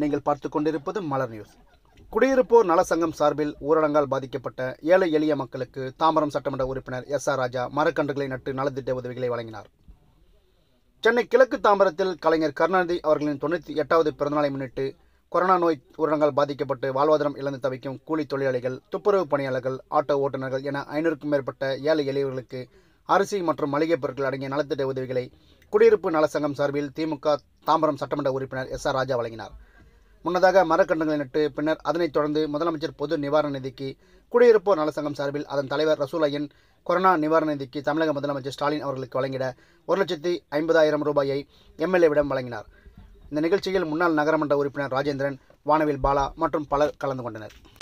நீங்கள் பார்த்து கொண்டிருப்பது மலர் நியூஸ் குடியிருப்போர் நல சங்கம் சார்பில் ஊரடங்கால் பாதிக்கப்பட்ட ஏழை எளிய மக்களுக்கு தாம்பரம் சட்டமன்ற உறுப்பினர் எஸ் ஆர் ராஜா மரக்கன்றுகளை நட்டு நலத்திட்ட உதவிகளை வழங்கினார் சென்னை கிழக்கு தாம்பரத்தில் கலைஞர் கருணாநிதி அவர்களின் தொண்ணூற்றி எட்டாவது பிறந்தநாளை முன்னிட்டு கொரோனா நோய் ஊரடங்கால் பாதிக்கப்பட்டு வாழ்வாதாரம் இழந்து தவிக்கும் கூலி தொழிலாளிகள் துப்புரவு பணியாளர்கள் ஆட்டோ ஓட்டுநர்கள் என ஐநூறுக்கும் மேற்பட்ட ஏழை எளியவர்களுக்கு அரிசி மற்றும் மளிகைப் பொருட்கள் அடங்கிய நலத்திட்ட உதவிகளை குடியிருப்பு நலச்சங்கம் சார்பில் திமுக தாம்பரம் சட்டமன்ற உறுப்பினர் எஸ் ஆர் ராஜா வழங்கினார் முன்னதாக மரக்கன்றுகளை நட்டு பின்னர் அதனைத் தொடர்ந்து முதலமைச்சர் பொது நிவாரண நிதிக்கு குடியிருப்போர் நலச்சங்கம் சார்பில் அதன் தலைவர் ரசூலையன் கொரோனா நிவாரண நிதிக்கு தமிழக முதலமைச்சர் ஸ்டாலின் அவர்களுக்கு வழங்கிட ஒரு லட்சத்தி ஐம்பதாயிரம் ரூபாயை எம்எல்ஏவிடம் வழங்கினார் இந்த நிகழ்ச்சியில் முன்னாள் நகரமன்ற உறுப்பினர் ராஜேந்திரன் வானவில் பாலா மற்றும் பலர் கலந்து கொண்டனர்